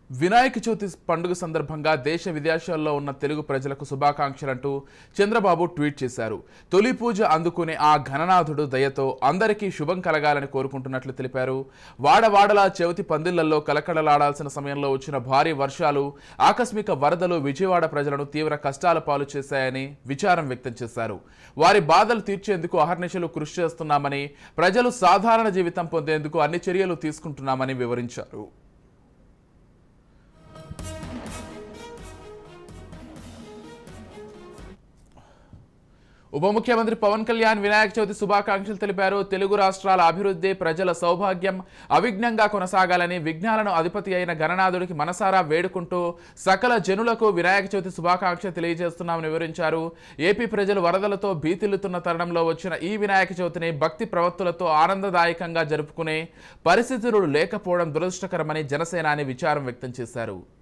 వినాయక చవితి పండుగ సందర్భంగా దేశ విదేశాల్లో ఉన్న తెలుగు ప్రజలకు శుభాకాంక్షలంటూ చంద్రబాబు ట్వీట్ చేశారు తొలి పూజ అందుకునే ఆ ఘననాథుడు దయతో అందరికీ శుభం కలగాలని కోరుకుంటున్నట్లు తెలిపారు వాడవాడలా చవితి పందిళ్లలో కలకడలాడాల్సిన సమయంలో వచ్చిన భారీ వర్షాలు ఆకస్మిక వరదలు విజయవాడ ప్రజలను తీవ్ర కష్టాల పాలు చేశాయని విచారం వ్యక్తం చేశారు వారి బాధలు తీర్చేందుకు అహర్నిశలు కృషి చేస్తున్నామని ప్రజలు సాధారణ జీవితం పొందేందుకు అన్ని చర్యలు తీసుకుంటున్నామని వివరించారు ఉప ముఖ్యమంత్రి పవన్ కళ్యాణ్ వినాయక చవితి శుభాకాంక్షలు తెలిపారు తెలుగు రాష్ట్రాల అభివృద్ధి ప్రజల సౌభాగ్యం అవిఘ్నంగా కొనసాగాలని విఘ్నాలను అధిపతి అయిన గణనాథుడికి మనసారా వేడుకుంటూ సకల జనులకు వినాయక చవితి శుభాకాంక్షలు తెలియజేస్తున్నామని వివరించారు ఏపీ ప్రజలు వరదలతో భీతిల్లుతున్న తరుణంలో వచ్చిన ఈ వినాయక చవితిని భక్తి ప్రవత్తులతో ఆనందదాయకంగా జరుపుకునే పరిస్థితులు లేకపోవడం దురదృష్టకరమని జనసేనాని విచారం వ్యక్తం చేశారు